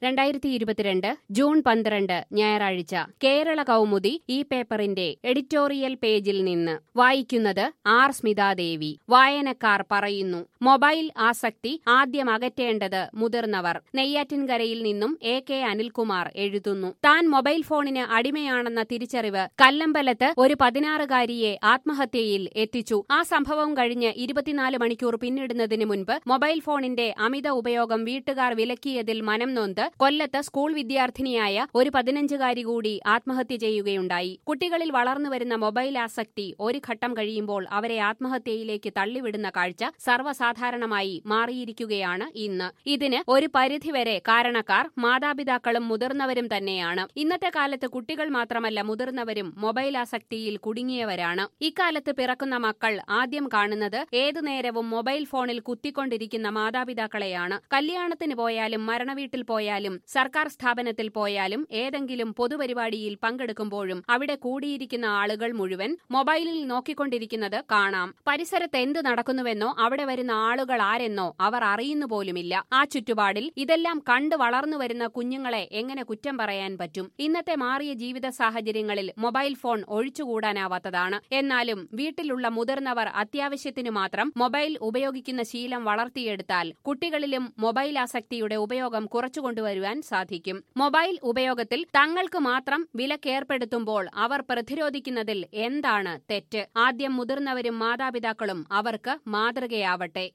രണ്ടായിരത്തി ഇരുപത്തിരണ്ട് ജൂൺ പന്ത്രണ്ട് ഞായറാഴ്ച കേരള കൗമുദി ഈ പേപ്പറിന്റെ എഡിറ്റോറിയൽ പേജിൽ നിന്ന് വായിക്കുന്നത് ആർ സ്മിതാദേവി വായനക്കാർ പറയുന്നു മൊബൈൽ ആസക്തി ആദ്യം അകറ്റേണ്ടത് മുതിർന്നവർ നെയ്യാറ്റിൻകരയിൽ നിന്നും എ കെ അനിൽകുമാർ എഴുതുന്നു താൻ മൊബൈൽ ഫോണിന് അടിമയാണെന്ന തിരിച്ചറിവ് കല്ലമ്പലത്ത് ഒരു പതിനാറുകാരിയെ ആത്മഹത്യയിൽ എത്തിച്ചു ആ സംഭവം കഴിഞ്ഞ് ഇരുപത്തിനാല് മണിക്കൂർ പിന്നിടുന്നതിന് മുൻപ് മൊബൈൽ ഫോണിന്റെ അമിത ഉപയോഗം വീട്ടുകാർ വിലക്കിയതിൽ മനം നൊന്ത് കൊല്ലത്ത് സ്കൂൾ വിദ്യാർത്ഥിനിയായ ഒരു പതിനഞ്ചുകാരി കൂടി ആത്മഹത്യ ചെയ്യുകയുണ്ടായി കുട്ടികളിൽ വളർന്നുവരുന്ന മൊബൈൽ ആസക്തി ഒരു ഘട്ടം കഴിയുമ്പോൾ അവരെ ആത്മഹത്യയിലേക്ക് തള്ളിവിടുന്ന കാഴ്ച സർവ്വസാധാരണമായി മാറിയിരിക്കുകയാണ് ഇന്ന് ഇതിന് ഒരു പരിധിവരെ കാരണക്കാർ മാതാപിതാക്കളും മുതിർന്നവരും തന്നെയാണ് ഇന്നത്തെ കാലത്ത് കുട്ടികൾ മാത്രമല്ല മുതിർന്നവരും മൊബൈൽ ആസക്തിയിൽ കുടുങ്ങിയവരാണ് ഇക്കാലത്ത് പിറക്കുന്ന മക്കൾ ആദ്യം കാണുന്നത് ഏതു നേരവും മൊബൈൽ ഫോണിൽ കുത്തിക്കൊണ്ടിരിക്കുന്ന മാതാപിതാക്കളെയാണ് കല്യാണത്തിന് പോയാലും മരണവീട്ടിൽ പോയാലും സർക്കാർ സ്ഥാപനത്തിൽ പോയാലും ഏതെങ്കിലും പൊതുപരിപാടിയിൽ പങ്കെടുക്കുമ്പോഴും അവിടെ കൂടിയിരിക്കുന്ന ആളുകൾ മുഴുവൻ മൊബൈലിൽ നോക്കിക്കൊണ്ടിരിക്കുന്നത് കാണാം പരിസരത്ത് എന്ത് നടക്കുന്നുവെന്നോ അവിടെ വരുന്ന ആളുകൾ ആരെന്നോ അവർ അറിയുന്നു പോലുമില്ല ആ ചുറ്റുപാടിൽ ഇതെല്ലാം കണ്ടു വളർന്നു വരുന്ന കുഞ്ഞുങ്ങളെ എങ്ങനെ കുറ്റം പറയാൻ പറ്റും ഇന്നത്തെ മാറിയ ജീവിത സാഹചര്യങ്ങളിൽ മൊബൈൽ ഫോൺ ഒഴിച്ചുകൂടാനാവാത്തതാണ് എന്നാലും വീട്ടിലുള്ള മുതിർന്നവർ അത്യാവശ്യത്തിനു മാത്രം മൊബൈൽ ഉപയോഗിക്കുന്ന ശീലം വളർത്തിയെടുത്താൽ കുട്ടികളിലും മൊബൈൽ ആസക്തിയുടെ ഉപയോഗം കുറച്ചുകൊണ്ടുവരുവാൻ സാധിക്കും മൊബൈൽ ഉപയോഗത്തിൽ തങ്ങൾക്ക് മാത്രം വിലക്കേർപ്പെടുത്തുമ്പോൾ അവർ പ്രതിരോധിക്കുന്നതിൽ എന്താണ് തെറ്റ് ആദ്യം മുതിർന്നവരും മാതാപിതാക്കളും അവർക്ക് മാതൃകയാവട്ടെ